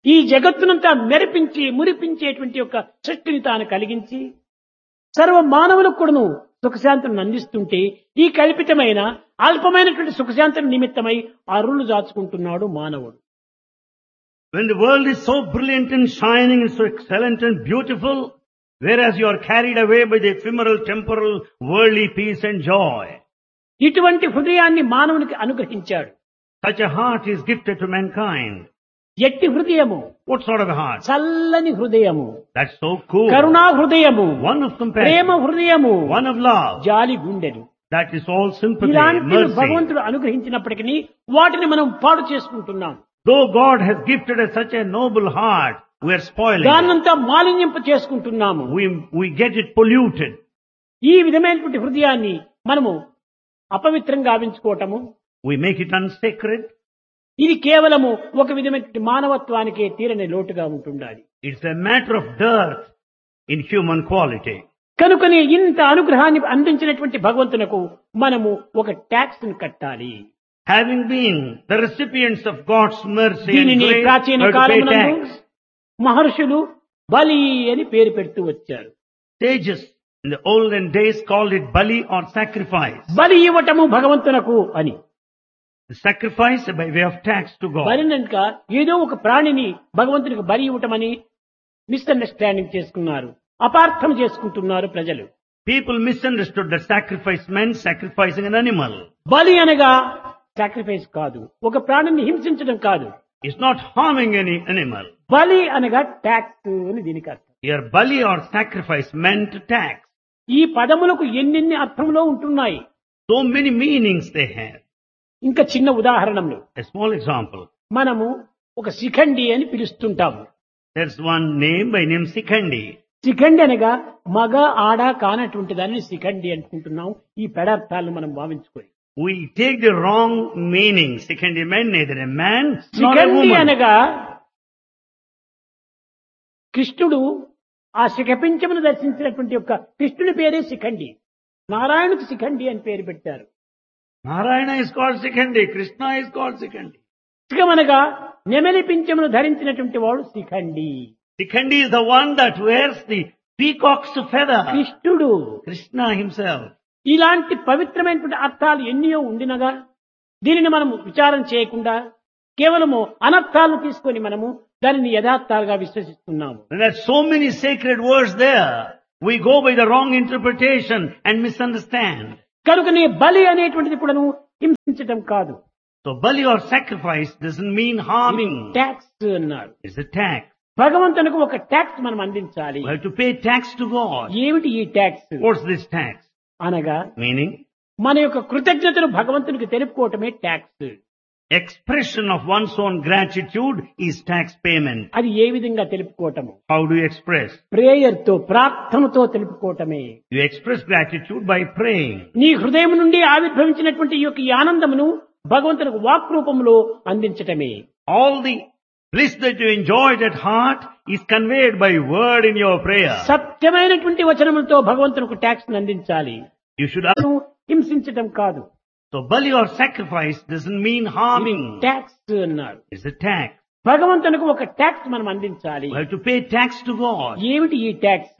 ఈ జగత్తునంతా మెరిపించి మురిపించేటువంటి యొక్క సృష్టిని తాను కలిగించి సర్వ మానవులకు కూడాను సుఖశాంతులను అందిస్తుంటే ఈ కల్పితమైన అల్పమైనటువంటి సుఖశాంతం నిమిత్తమై అరులు దాచుకుంటున్నాడు మానవుడు When the world is so brilliant and shining and so excellent and beautiful, whereas you are carried away by the ephemeral, temporal, worldly peace and joy. ఇటువంటి హృదయాన్ని మానవునికి అనుగ్రహించాడు Such a heart is gifted to mankind. ఎట్టి హృదయము What sort of a heart? చల్లని హృదయము That's so cool. కరుణా హృదయము One of ప్రేమ compassion. హృదయము One of love. జాలి గుండెలు That is all sympathy, ఇలాంటి mercy. భగవంతుడు అనుగ్రహించినప్పటికీ వాటిని మనం పాడు చేసుకుంటున్నాం Though God has gifted us such a noble heart, we are spoiling it. దాన్నంతా మాలిన్యింప చేసుకుంటున్నాము We, we get it polluted. ఈ విధమైనటువంటి హృదయాన్ని మనము అపవిత్రంగా గావించుకోవటము We make it unsacred. ఇది కేవలము ఒక విధమైనటువంటి మానవత్వానికే తీరని లోటుగా ఉంటుండాలి It's a matter of dearth in human quality. కనుకనే ఇంత అనుగ్రహాన్ని అందించినటువంటి భగవంతునకు మనము ఒక ట్యాక్స్ ను కట్టాలి Having been the recipients of God's mercy and దీనిని grace, ప్రాచీన we have to pay కాలమునందు tax. మహర్షులు బలి అని పేరు పెడుతూ వచ్చారు Sages in the olden days called it bali or sacrifice. బలి ఇవ్వటము భగవంతునకు అని The sacrifice by way of tax to God. బలినక ఏదో ఒక ప్రాణిని భగవంతునికి బలి ఇవ్వటమని మిస్అండర్స్టాండింగ్ చేసుకున్నారు అపార్థం చేసుకుంటున్నారు ప్రజలు People misunderstood that sacrifice meant sacrificing an animal. బలి అనగా సాక్రిఫైస్ కాదు ఒక ప్రాణిని హింసించడం కాదు It's not harming any animal. బలి అనగా ట్యాక్స్ అని దీనికి అర్థం Here bali or sacrifice meant tax. ఈ పదములకు ఎన్నెన్ని అర్థంలో ఉంటున్నాయి So many meanings they have. ఇంకా చిన్న ఉదాహరణలు A small example. మనము ఒక శిఖండి అని పిలుస్తుంటాము There's one name by name Sikhandi. Shikhandi అనగా మగ ఆడ కానటువంటి దానిని శిఖండి అనుకుంటున్నాం ఈ పెడార్థాలను మనం భావించుకొని We take the wrong meaning. Sikhandi meant neither a man nor a Shikhandi woman. అనగా కృష్ణుడు ఆ శిఖపించమును దర్శించినటువంటి యొక్క కృష్ణుని పేరే శిఖండి నారాయణుకు శిఖండి అని పేరు పెట్టారు Narayana is called Sikhandi. Krishna is called Sikhandi. శిఖమనగా నెమలి పింఛమును ధరించినటువంటి వాడు Shikhandi Sikhandi is the one that wears the peacock's feather. కృష్ణుడు Krishna himself. ఇలాంటి పవిత్రమైనటువంటి అర్థాలు ఎన్నో ఉండినగా దీనిని మనము విచారం చేయకుండా కేవలము అనర్థాలను తీసుకొని మనము దానిని యథార్థాలుగా విశ్వసిస్తున్నాము When there are so many sacred words there, we go by the wrong interpretation and misunderstand. కనుకనే బలి అనేటువంటిది కూడాను హింసించటం కాదు So bali or sacrifice doesn't mean harming. Tax అన్నారు It's a tax. భగవంతునికి ఒక ట్యాక్స్ మనం అందించాలి We have to pay tax to God. ఏమిటి ఈ ట్యాక్స్ What's this tax? అనగా Meaning, మన యొక్క కృతజ్ఞతను భగవంతునికి తెలుపుకోవటమే tax expression of one's own gratitude is tax payment. అది ఏ విధంగా తెలుపుకోవటము How do you express? Prayer తో ప్రార్థనతో తెలుపుకోవటమే You express gratitude by praying. నీ హృదయం నుండి ఆవిర్భవించినటువంటి ఈ యొక్క ఈ ఆనందమును భగవంతునికి వాక్ రూపంలో అందించటమే All the bliss that you enjoyed at heart is conveyed by word in your prayer. సత్యమైనటువంటి వచనములతో భగవంతునికి ట్యాక్స్ అందించాలి You should నువ్వు హింసించటం కాదు So bali or sacrifice doesn't mean harming. Tax అన్నారు It's a tax. భగవంతునికి ఒక ట్యాక్స్ మనం అందించాలి We have to pay tax to God. ఏమిటి ఈ ట్యాక్స్